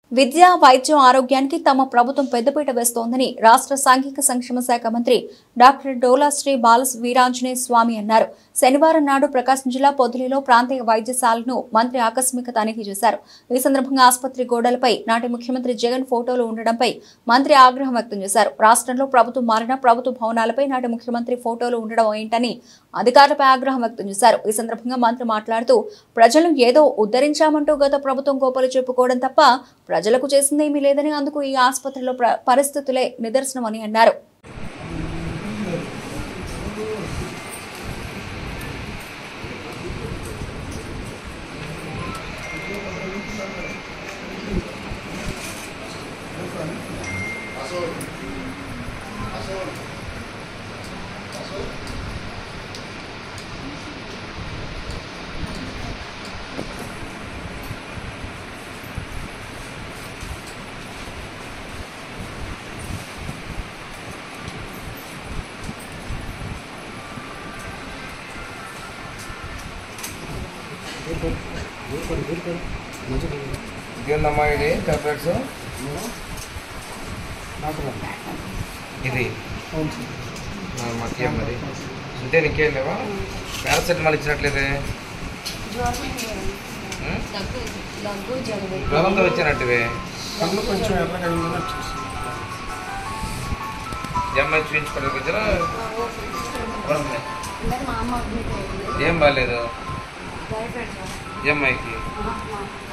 విద్య వైద్యం ఆరోగ్యానికి తమ ప్రభుత్వం పెద్దపీట వేస్తోందని రాష్ట్ర సాంఘిక సంక్షేమ శాఖ మంత్రి డాక్టర్ డోలా శ్రీ బాల వీరాంజనేయ స్వామి అన్నారు శనివారం నాడు ప్రకాశం జిల్లా పొదిలిలో ప్రాంతీయ వైద్యశాలను మంత్రి ఆకస్మిక తనిఖీ చేశారు ఈ సందర్భంగా ఆసుపత్రి గోడలపై నాటి ముఖ్యమంత్రి జగన్ ఫోటోలు ఉండడంపై మంత్రి ఆగ్రహం వ్యక్తం చేశారు రాష్ట్రంలో ప్రభుత్వం మారిన ప్రభుత్వ భవనాలపై నాటి ముఖ్యమంత్రి ఫోటోలు ఉండడం ఏంటని అధికారులపై ఆగ్రహం వ్యక్తం చేశారు ఈ సందర్భంగా మంత్రి మాట్లాడుతూ ప్రజలు ఏదో ఉద్ధరించామంటూ గత ప్రభుత్వం గోపలు చెప్పుకోవడం తప్ప ప్రజలకు చేసిందేమీ లేదని అందుకు ఈ ఆసుపత్రిలో ప్ర- పరిస్థితులే నిదర్శనమని అన్నారు ఇదేందమ్మా ఇది టాబ్లెట్స్ ఇది మాకేం మరి ఇంతే నీకేం లేవా పారాసెటమాల్ ఇచ్చినట్లేదే ఉం? జ్వరంతో వచ్చినట్టువే కళ్ళు కొంచెం ఎర్రగా అయిందని వచ్చేసి ఎంఐ చూపించుకోవడానికి వచ్చారా ఏం బాగాలేదు ఎంఐకి